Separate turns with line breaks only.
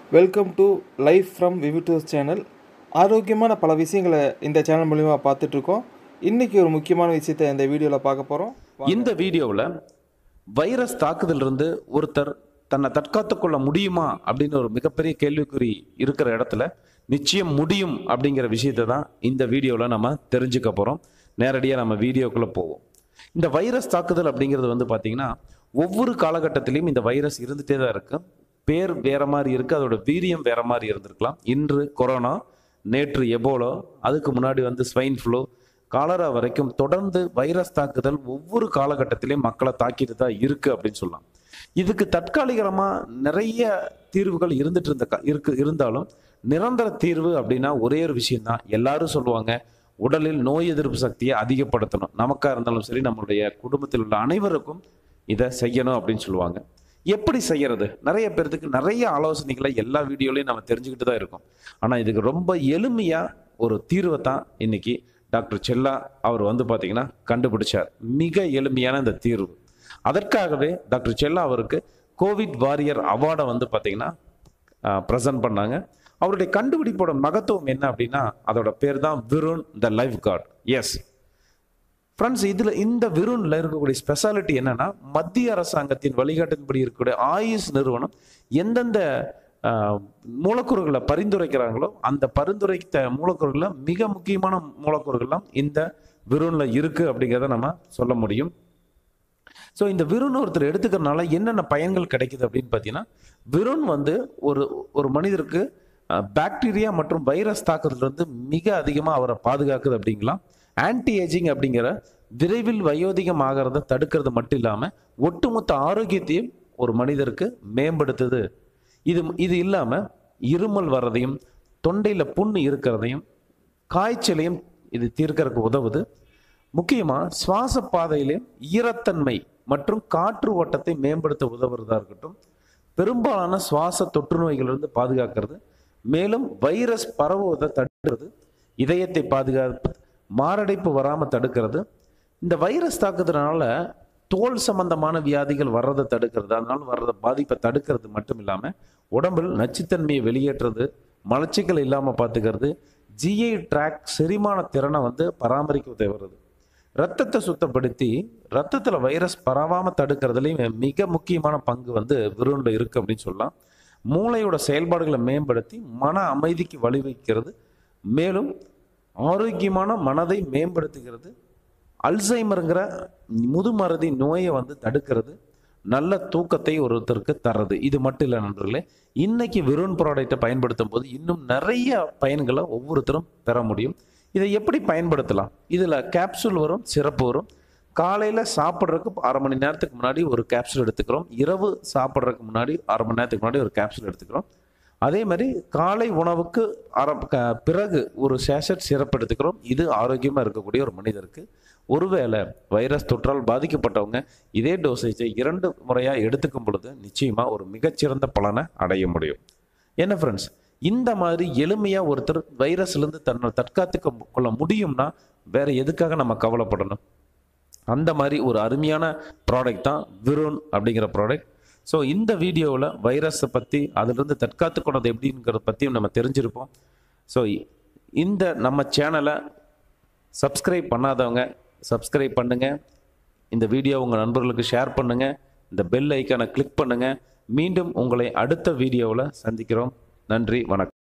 welcome to life from விவிட்டூஸ் channel ஆரோக்கியமான பல விஷயங்களை இந்த சேனல் மூலிமா பார்த்துட்ருக்கோம் இன்றைக்கி ஒரு முக்கியமான விஷயத்தை இந்த வீடியோவில் பார்க்க போகிறோம்
இந்த வீடியோவில் வைரஸ் தாக்குதலிருந்து ஒருத்தர் தன்னை தற்காத்துக் கொள்ள முடியுமா அப்படின்னு ஒரு மிகப்பெரிய கேள்விக்குறி இருக்கிற இடத்துல நிச்சயம் முடியும் அப்படிங்கிற விஷயத்தை தான் இந்த வீடியோவில் நம்ம தெரிஞ்சுக்க போகிறோம் நேரடியாக நம்ம வீடியோக்குள்ளே போவோம் இந்த வைரஸ் தாக்குதல் அப்படிங்கிறது வந்து பார்த்தீங்கன்னா ஒவ்வொரு காலகட்டத்திலையும் இந்த வைரஸ் இருந்துகிட்டே தான் இருக்கு பேர் வேற மாதிரி இருக்கு அதோட வீரியம் வேற மாதிரி இருந்திருக்கலாம் இன்று கொரோனா நேற்று எபோலோ அதுக்கு முன்னாடி வந்து ஸ்வைன் ஃப்ளூ காலரா வரைக்கும் தொடர்ந்து வைரஸ் தாக்குதல் ஒவ்வொரு காலகட்டத்திலையும் மக்களை தாக்கிட்டு தான் இருக்கு அப்படின்னு சொல்லலாம் இதுக்கு தற்காலிகமா நிறைய தீர்வுகள் இருந்துட்டு இருந்த கா- இருக்கு இருந்தாலும் நிரந்தர தீர்வு அப்படின்னா ஒரே ஒரு விஷயம் தான் எல்லாரும் சொல்லுவாங்க உடலில் நோய் எதிர்ப்பு சக்தியை அதிகப்படுத்தணும் நமக்கா இருந்தாலும் சரி நம்மளுடைய குடும்பத்தில் உள்ள அனைவருக்கும் இதை செய்யணும் அப்படின்னு சொல்லுவாங்க எப்படி செய்யறது நிறைய பேர்த்துக்கு நிறைய ஆலோசனைகளை எல்லா வீடியோலையும் நம்ம தெரிஞ்சுக்கிட்டு தான் இருக்கோம் ஆனால் இதுக்கு ரொம்ப எளிமையா ஒரு தீர்வை தான் இன்னைக்கு டாக்டர் செல்லா அவர் வந்து பார்த்தீங்கன்னா கண்டுபிடிச்சார் மிக எளிமையான இந்த தீர்வு அதற்காகவே டாக்டர் செல்லா அவருக்கு கோவிட் வாரியர் அவார்டை வந்து பார்த்தீங்கன்னா ப்ரெசன்ட் பண்ணாங்க அவருடைய கண்டுபிடிப்போட மகத்துவம் என்ன அப்படின்னா அதோட பேர் தான் விருன் the life guards friends இதில் இந்த விருனில் இருக்கக்கூடிய ஸ்பெஷாலிட்டி என்னன்னா மத்திய அரசாங்கத்தின் வழிகாட்டின்படி இருக்கக்கூடிய ஆயுஷ் நிறுவனம் எந்தெந்த ஆஹ், மூலக்கூறுகளை பரிந்துரைக்கிறாங்களோ அந்த பரிந்துரைத்த மூலக்கூறுகளில் மிக முக்கியமான மூலக்கூறுகள்லாம் இந்த விருனில் இருக்கு அப்படிங்கிறத நம்ம சொல்ல முடியும் ஸோ இந்த விருன் ஒருத்தர் எடுத்துக்கிறனால என்னென்ன பயன்கள் கிடைக்குது அப்படின்னு பார்த்தீங்கன்னா விருன் வந்து ஒரு ஒரு மனிதருக்கு பாக்டீரியா மற்றும் வைரஸ் தாக்குதலிருந்து மிக அதிகமாக அவரை பாதுகாக்குது அப்படிங்கலாம் ஆன்டி ஏஜிங் அப்படிங்கிற விரைவில் வயோதிகம் ஆகிறத தடுக்கிறது மட்டும் இல்லாமல் ஒட்டுமொத்த ஆரோக்கியத்தையும் ஒரு மனிதருக்கு மேம்படுத்துது இது இது இல்லாமல் இருமல் வர்றதையும் தொண்டையில் புண்ணு இருக்கிறதையும் காய்ச்சலையும் இது தீர்க்கறதுக்கு உதவுது முக்கியமாக சுவாச பாதையிலே ஈரத்தன்மை மற்றும் காற்று ஓட்டத்தை மேம்படுத்த உதவுறதா இருக்கட்டும் பெரும்பாலான சுவாச தொற்று நோய்களிலிருந்து பாதுகாக்கிறது மேலும் வைரஸ் பரவுவதை தடுக்கிறது இதயத்தை பாதுகாப்பு மாரடைப்பு வராமல் தடுக்கிறது இந்த வைரஸ் தாக்குதனால தோல் சம்பந்தமான வியாதிகள் வர்றதை தடுக்கிறது அதனால வர்றத பாதிப்பை தடுக்கிறது மட்டும் இல்லாமல் உடம்பில் நச்சுத்தன்மையை வெளியேற்றுறது மலச்சிக்கல் இல்லாமல் பார்த்துக்கிறது ஜிஐ ட்ராக் செரிமான திறனை வந்து பராமரிக்க உதவுறது ரத்தத்தை சுத்தப்படுத்தி ரத்தத்தில் வைரஸ் பரவாமல் தடுக்கிறதுலையும் மிக முக்கியமான பங்கு வந்து விருண்ட இருக்கு அப்படின்னு சொல்லலாம் மூளையோட செயல்பாடுகளை மேம்படுத்தி மன அமைதிக்கு வழிவகுக்கிறது மேலும் ஆரோக்கியமான மனதை மேம்படுத்துகிறது அல்சைமருங்கிற முதுமறதி நோயை வந்து தடுக்கிறது நல்ல தூக்கத்தை ஒருத்தருக்கு தர்றது இது மட்டும் இல்லை நண்பர்களே இன்னைக்கு விருன் ப்ராடக்ட்டை பயன்படுத்தும் போது இன்னும் நிறைய பயன்களை ஒவ்வொருத்தரும் பெற முடியும் இதை எப்படி பயன்படுத்தலாம் இதில் கேப்சூல் வரும் சிறப்பு வரும் காலையில் சாப்பிட்றதுக்கு அரை மணி நேரத்துக்கு முன்னாடி ஒரு கேப்சூல் எடுத்துக்கிறோம் இரவு சாப்பிட்றதுக்கு முன்னாடி அரை மணி நேரத்துக்கு முன்னாடி ஒரு கேப்சூல் எடுத்துக்கிறோம் அதே மாதிரி காலை உணவுக்கு அரை க- பிறகு ஒரு சேஷட் சிறப்பு எடுத்துக்கிறோம் இது ஆரோக்கியமாக இருக்கக்கூடிய ஒரு மனிதருக்கு ஒருவேளை வைரஸ் தொற்றால் பாதிக்கப்பட்டவங்க இதே டோசேஜை இரண்டு முறையாக எடுத்துக்கும் பொழுது நிச்சயமாக ஒரு மிகச்சிறந்த பலனை அடைய முடியும் என்ன ஃப்ரெண்ட்ஸ் இந்த மாதிரி எளிமையாக ஒருத்தர் வைரஸ்லேருந்து தன்னை தற்காத்துக்க கொள்ள முடியும்னா வேற எதுக்காக நம்ம கவலைப்படணும் அந்த மாதிரி ஒரு அருமையான ப்ராடக்ட் தான் விருன் அப்படிங்கிற ப்ராடக்ட் ஸோ இந்த வீடியோவில் வைரஸை பற்றி அதிலிருந்து தற்காத்து கொண்டது எப்படிங்கிறத பற்றியும் நம்ம தெரிஞ்சிருப்போம் ஸோ இந்த நம்ம சேனலை சப்ஸ்கிரைப் பண்ணாதவங்க சப்ஸ்கிரைப் பண்ணுங்க இந்த வீடியோ உங்கள் நண்பர்களுக்கு ஷேர் பண்ணுங்க இந்த பெல் ஐக்கானை கிளிக் பண்ணுங்க மீண்டும் உங்களை அடுத்த வீடியோவில் சந்திக்கிறோம் நன்றி வணக்கம்